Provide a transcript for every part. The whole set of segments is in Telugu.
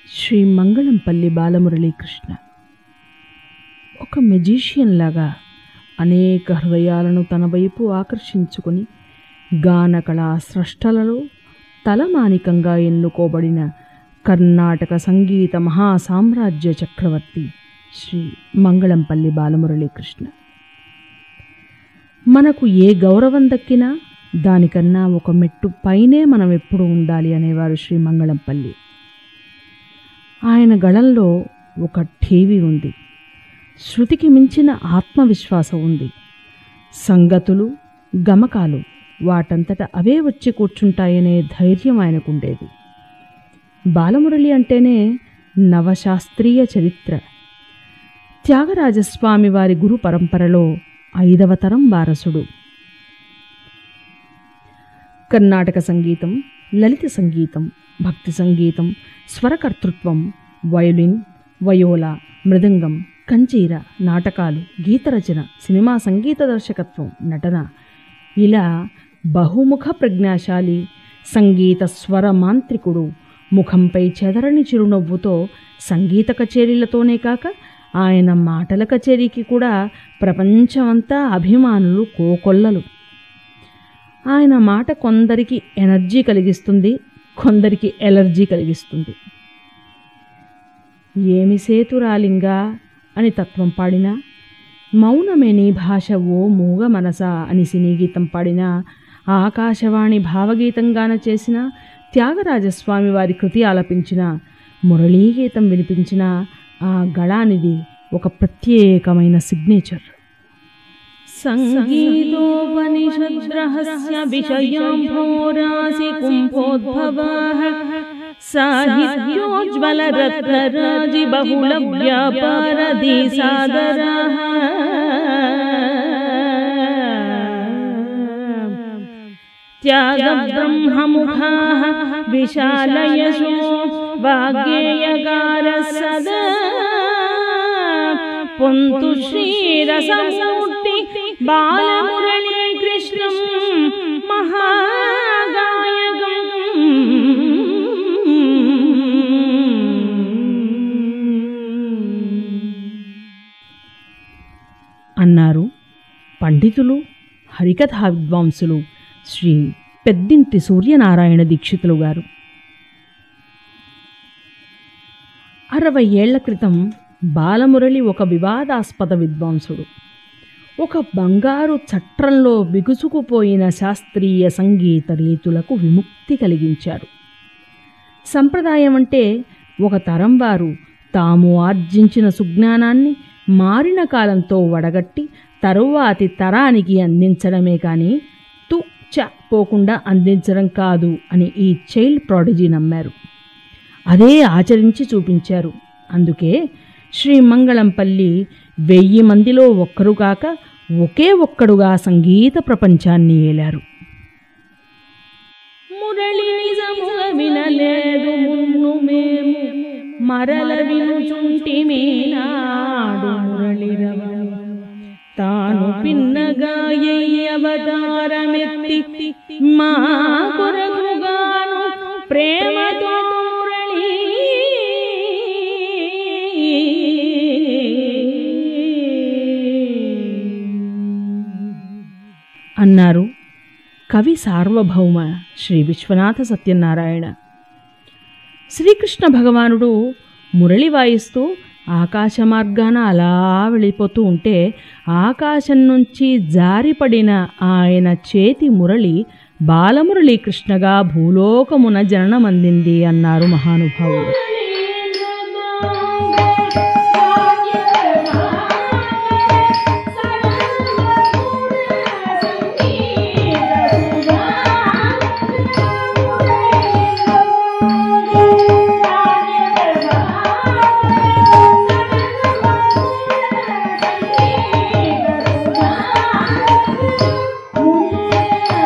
శ్రీ మంగళంపల్లి బాలమురళీకృష్ణ ఒక మెజీషియన్ లాగా అనేక హృదయాలను తన వైపు ఆకర్షించుకుని గానకళా స్రష్టలలో తలమానికంగా ఎన్నుకోబడిన కర్ణాటక సంగీత మహాసామ్రాజ్య చక్రవర్తి శ్రీ మంగళంపల్లి బాలమురళీకృష్ణ మనకు ఏ గౌరవం దక్కినా దానికన్నా ఒక మెట్టు పైనే మనం ఎప్పుడు ఉండాలి అనేవారు శ్రీ మంగళంపల్లి ఆయన గళంలో ఒక ఠేవి ఉంది శృతికి మించిన ఆత్మవిశ్వాసం ఉంది సంగతులు గమకాలు వాటంతట అవే వచ్చి కూర్చుంటాయనే ధైర్యం ఆయనకుండేది బాలమురళి అంటేనే నవశాస్త్రీయ చరిత్ర త్యాగరాజస్వామి వారి గురు పరంపరలో ఐదవ తరం వారసుడు కర్ణాటక సంగీతం లలిత సంగీతం భక్తి సంగీతం స్వరకర్తృత్వం వయోలిన్ వయోలా మృదంగం కంచీర నాటకాలు గీతరచన సినిమా సంగీత దర్శకత్వం నటన ఇలా బహుముఖ ప్రజ్ఞాశాలి సంగీత స్వర మాంత్రికుడు ముఖంపై చెదరని చిరునవ్వుతో సంగీత కచేరీలతోనే కాక ఆయన మాటల కచేరీకి కూడా ప్రపంచమంతా అభిమానులు కోకొల్లలు ఆయన మాట కొందరికి ఎనర్జీ కలిగిస్తుంది కొందరికి ఎలర్జీ కలిగిస్తుంది ఏమి సేతురాలింగా అని తత్వం పాడినా మౌనమే నీ భాష ఓ మూగ మనస అని సినీ గీతం పాడినా ఆకాశవాణి భావగీతంగాన చేసిన త్యాగరాజస్వామి వారి కృతి ఆలపించిన మురళీగీతం వినిపించిన ఆ గళానిది ఒక ప్రత్యేకమైన సిగ్నేచర్ సంగీతోపనిషద్రహస్య విషయాంభోరాసి కుంభోద్భవాః సాహిత్యోజ్వల రత్నరాజి బహుళ వ్యాపారది సాదరాః త్యాగ బ్రహ్మముఖాః విశాలయశో వాగ్గేయకార సదా పొంతు శ్రీరసమూర్తి బాలమురళీ కృష్ణం మహాగాయకం అన్నారు పండితులు హరికథా విద్వాంసులు శ్రీ పెద్దింటి సూర్యనారాయణ దీక్షితులు గారు అరవై ఏళ్ల క్రితం బాలమురళి ఒక వివాదాస్పద విద్వాంసుడు ఒక బంగారు చట్రంలో బిగుసుకుపోయిన శాస్త్రీయ సంగీత రీతులకు విముక్తి కలిగించారు సంప్రదాయం అంటే ఒక తరం వారు తాము ఆర్జించిన సుజ్ఞానాన్ని మారిన కాలంతో వడగట్టి తరువాతి తరానికి అందించడమే కానీ తు చ పోకుండా అందించడం కాదు అని ఈ చైల్డ్ ప్రాడిజీ నమ్మారు అదే ఆచరించి చూపించారు అందుకే శ్రీ మంగళంపల్లి వెయ్యి మందిలో ఒక్కరు కాక ఒకే ఒక్కడుగా సంగీత ప్రపంచాన్ని ఏలారు మురళి నిజముగా వినలేదు మున్ను మేము మరల వినుచుంటిమే నాడు మురళిరవము తాను పిన్నగాయ అవతారమెత్తి మా కొరకుగాను ప్రేమతో మురళి అన్నారు కవి సార్వభౌమ శ్రీ విశ్వనాథ సత్యనారాయణ శ్రీకృష్ణ భగవానుడు మురళి వాయిస్తూ ఆకాశ మార్గాన అలా వెళ్ళిపోతూ ఉంటే ఆకాశం నుంచి జారిపడిన ఆయన చేతి మురళి బాలమురళీకృష్ణగా భూలోకమున జననమందింది అన్నారు మహానుభావుడు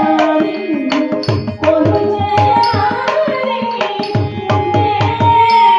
Thank you.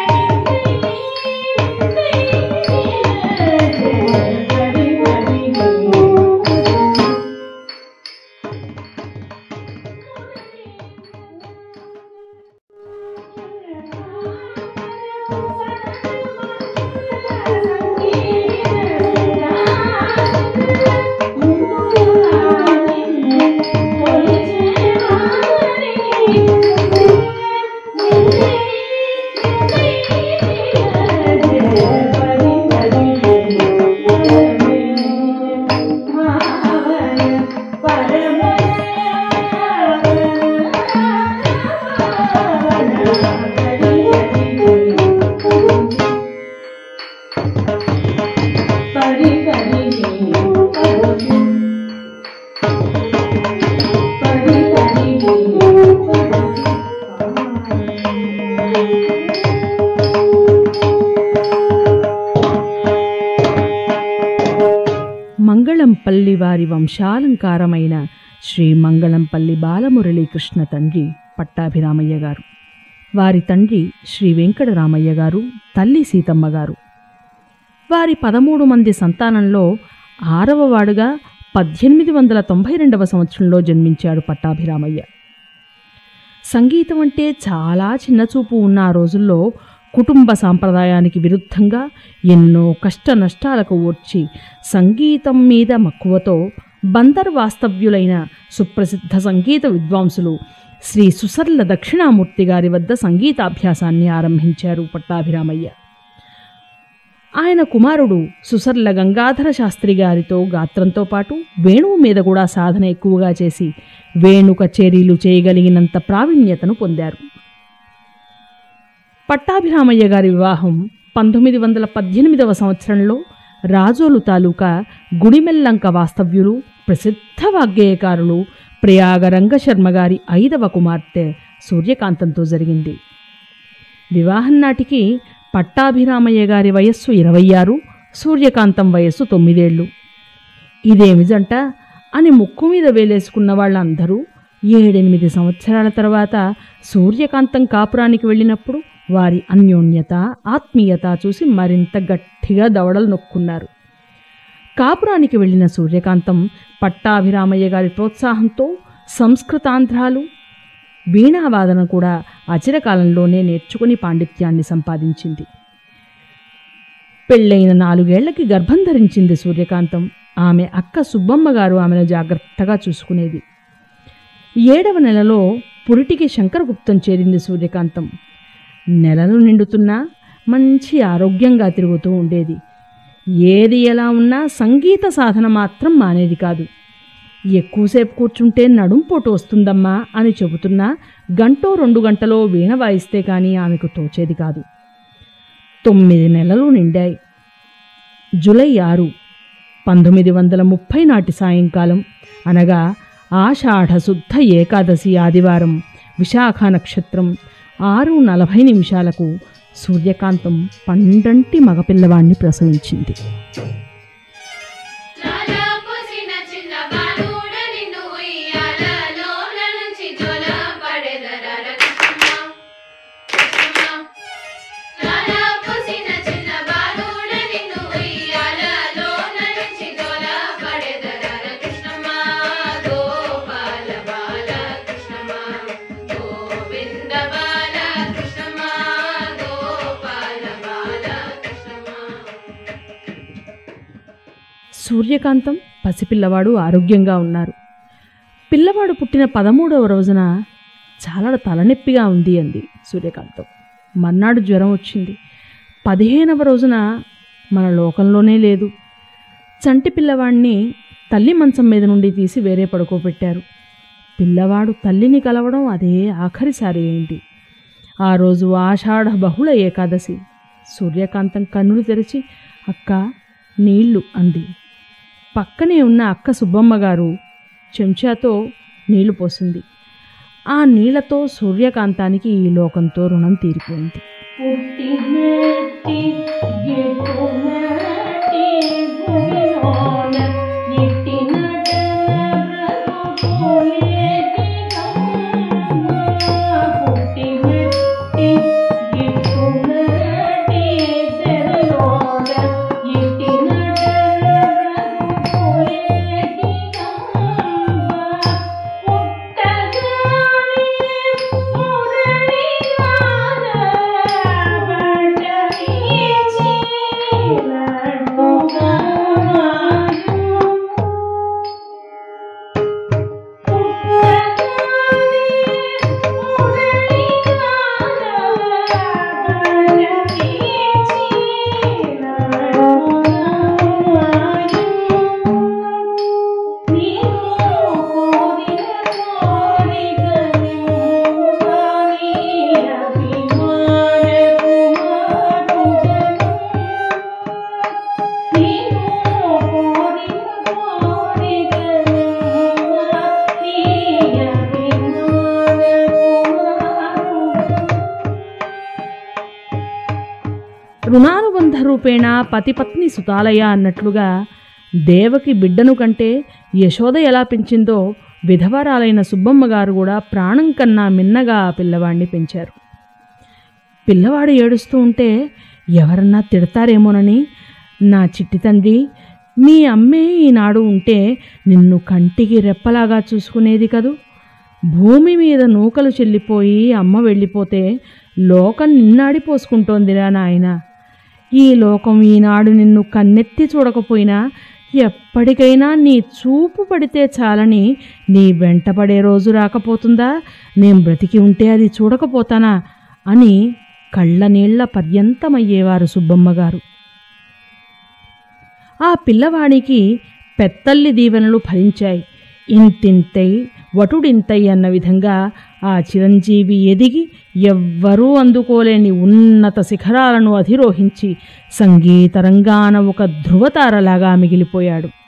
వారి వంశాలంకారమైన శ్రీ మంగళంపల్లి బాలమురళీకృష్ణ తండ్రి పట్టాభిరామయ్య గారు వారి తండ్రి శ్రీ వెంకటరామయ్య గారు తల్లి సీతమ్మ గారు వారి పదమూడు మంది సంతానంలో ఆరవ వాడుగా పద్దెనిమిది వందల తొంభై రెండవ సంవత్సరంలో జన్మించాడు పట్టాభిరామయ్య సంగీతం అంటే చాలా చిన్నచూపు ఉన్న ఆ రోజుల్లో కుటుంబ సాంప్రదాయానికి విరుద్ధంగా ఎన్నో కష్ట నష్టాలకు ఓర్చి సంగీతం మీద మక్కువతో బందర్ వాస్తవ్యులైన సుప్రసిద్ధ సంగీత విద్వాంసులు శ్రీ సుసర్ల దక్షిణామూర్తి గారి వద్ద సంగీతాభ్యాసాన్ని ఆరంభించారు పట్టాభిరామయ్య ఆయన కుమారుడు సుసర్ల గంగాధర శాస్త్రి గారితో గాత్రంతో పాటు వేణువు మీద కూడా సాధన ఎక్కువగా చేసి వేణు కచేరీలు చేయగలిగినంత ప్రావీణ్యతను పొందారు పట్టాభిరామయ్య గారి వివాహం పంతొమ్మిది వందల పద్దెనిమిదవ సంవత్సరంలో రాజోలు తాలూకా గుడిమెల్లంక వాస్తవ్యులు ప్రసిద్ధ వాగ్గేయకారులు ప్రయాగ రంగశర్మ గారి ఐదవ కుమార్తె సూర్యకాంతంతో జరిగింది వివాహం నాటికి పట్టాభిరామయ్య గారి వయస్సు ఇరవై ఆరు సూర్యకాంతం వయస్సు తొమ్మిదేళ్లు ఇదేమి జంట అని ముక్కు మీద వేలేసుకున్న వాళ్ళందరూ ఏడెనిమిది సంవత్సరాల తర్వాత సూర్యకాంతం కాపురానికి వెళ్ళినప్పుడు వారి అన్యోన్యత ఆత్మీయత చూసి మరింత గట్టిగా దవడలు నొక్కున్నారు కాపురానికి వెళ్ళిన సూర్యకాంతం పట్టాభిరామయ్య గారి ప్రోత్సాహంతో సంస్కృతాంధ్రాలు వీణావాదన కూడా అచిరకాలంలోనే నేర్చుకుని పాండిత్యాన్ని సంపాదించింది పెళ్ళైన నాలుగేళ్లకి గర్భం ధరించింది సూర్యకాంతం ఆమె అక్క సుబ్బమ్మ గారు ఆమెను జాగ్రత్తగా చూసుకునేది ఏడవ నెలలో పురిటికి శంకరగుప్తం చేరింది సూర్యకాంతం నెలలు నిండుతున్నా మంచి ఆరోగ్యంగా తిరుగుతూ ఉండేది ఏది ఎలా ఉన్నా సంగీత సాధన మాత్రం మానేది కాదు ఎక్కువసేపు కూర్చుంటే నడుంపోటు వస్తుందమ్మా అని చెబుతున్నా గంటో రెండు గంటలో వీణ వాయిస్తే కానీ ఆమెకు తోచేది కాదు తొమ్మిది నెలలు నిండాయి జులై ఆరు పంతొమ్మిది వందల ముప్పై నాటి సాయంకాలం అనగా ఆషాఢ శుద్ధ ఏకాదశి ఆదివారం విశాఖ నక్షత్రం ఆరు నలభై నిమిషాలకు సూర్యకాంతం పండంటి మగపిల్లవాణ్ణి ప్రసవించింది లాలా పూసిన చిన్న బాలుడ నిన్ను ఉయ్యాలలోన నుంచి జోల పడెదరార కృష్ణమ్మ కృష్ణమ్మ లాలా పూసిన చిన్న బాలుడ నిన్ను ఉయ్యాలలోన నుంచి జోల పడెదరార కృష్ణమ్మ గోపాల బాల కృష్ణమ్మ గోవింద బాల కృష్ణమ్మ గోపాల బాల కృష్ణమ్మ సూర్యకాంతం పసిపిల్లవాడు ఆరోగ్యంగా ఉన్నారు పిల్లవాడు పుట్టిన పదమూడవ రోజున చాలా తలనొప్పిగా ఉంది అంది సూర్యకాంతం మర్నాడు జ్వరం వచ్చింది పదిహేనవ రోజున మన లోకంలోనే లేదు చంటి పిల్లవాడిని తల్లి మంచం మీద నుండి తీసి వేరే పడుకోబెట్టారు పిల్లవాడు తల్లిని కలవడం అదే ఆఖరిసారి అయింది ఆ రోజు ఆషాఢ బహుళ ఏకాదశి సూర్యకాంతం కన్నులు తెరిచి అక్క నీళ్లు అంది పక్కనే ఉన్న అక్క సుబ్బమ్మ గారు చెంచాతో నీళ్లు పోసింది ఆ నీళ్లతో సూర్యకాంతానికి ఈ లోకంతో రుణం తీరిపోయింది రుణానుబంధ రూపేణ పతిపత్ని సుతాలయ అన్నట్లుగా దేవకి బిడ్డను కంటే యశోద ఎలా పెంచిందో విధవరాలైన సుబ్బమ్మ గారు కూడా ప్రాణం కన్నా మిన్నగా ఆ పిల్లవాడిని పెంచారు పిల్లవాడు ఏడుస్తూ ఉంటే ఎవరన్నా తిడతారేమోనని నా చిట్టి తండ్రి మీ అమ్మే ఈనాడు ఉంటే నిన్ను కంటికి రెప్పలాగా చూసుకునేది కదూ భూమి మీద నూకలు చెల్లిపోయి అమ్మ వెళ్ళిపోతే లోకం నిన్నాడిపోసుకుంటోందిరా నాయన ఈ లోకం ఈనాడు నిన్ను కన్నెత్తి చూడకపోయినా ఎప్పటికైనా నీ చూపు పడితే చాలని నీ వెంటపడే రోజు రాకపోతుందా నేను బ్రతికి ఉంటే అది చూడకపోతానా అని కళ్ళ నీళ్ల పర్యంతమయ్యేవారు సుబ్బమ్మగారు ఆ పిల్లవాడికి పెత్తల్లి దీవెనలు ఫలించాయి ఇంతింతై వటుడింతై అన్న విధంగా ఆ చిరంజీవి ఎదిగి ఎవ్వరూ అందుకోలేని ఉన్నత శిఖరాలను అధిరోహించి సంగీతరంగాన ఒక ధృవతారలాగా మిగిలిపోయాడు